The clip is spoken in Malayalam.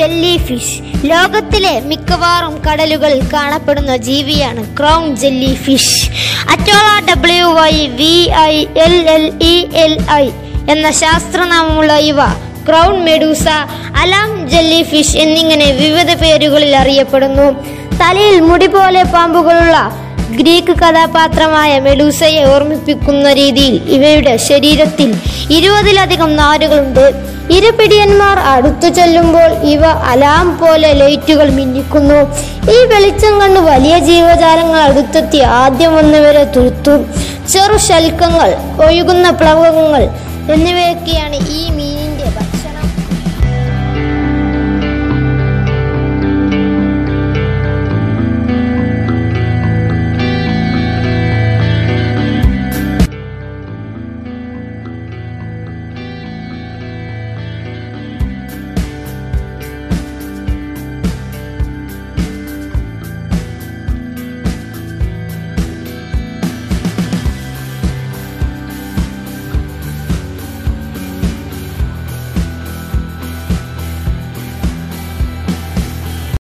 ജെല്ലി ഫിഷ് ലോകത്തിലെ മിക്കവാറും കടലുകളിൽ കാണപ്പെടുന്ന ജീവിയാണ് crown jellyfish Atolla W Y V I L L E L I എന്ന ശാസ്ത്രനാമമുള്ള ഇവ crown medusa alarm jellyfish എന്നിങ്ങനെ വിവിധ പേരുകളിൽ അറിയപ്പെടുന്നു തലയിൽ മുടി പോലെ പാമ്പുകളുള്ള ഗ്രീക്ക് കഥാപാത്രമായ മെഡൂസയെ ഓർമ്മിപ്പിക്കുന്ന രീതിയിൽ ഇവയുടെ ശരീരത്തിൽ ഇരുപതിലധികം നാരുകളുണ്ട് ഇരുപിടിയന്മാർ അടുത്തു ചെല്ലുമ്പോൾ ഇവ അലാം പോലെ ലൈറ്റുകൾ മിന്നിക്കുന്നു ഈ വെളിച്ചം കണ്ട് വലിയ ജീവജാലങ്ങൾ അടുത്തെത്തി ആദ്യം വന്നവരെ തുരുത്തും ചെറു ശൽക്കങ്ങൾ ഒഴുകുന്ന പ്ലവകങ്ങൾ എന്നിവയൊക്കെയാണ് ഈ മീൻ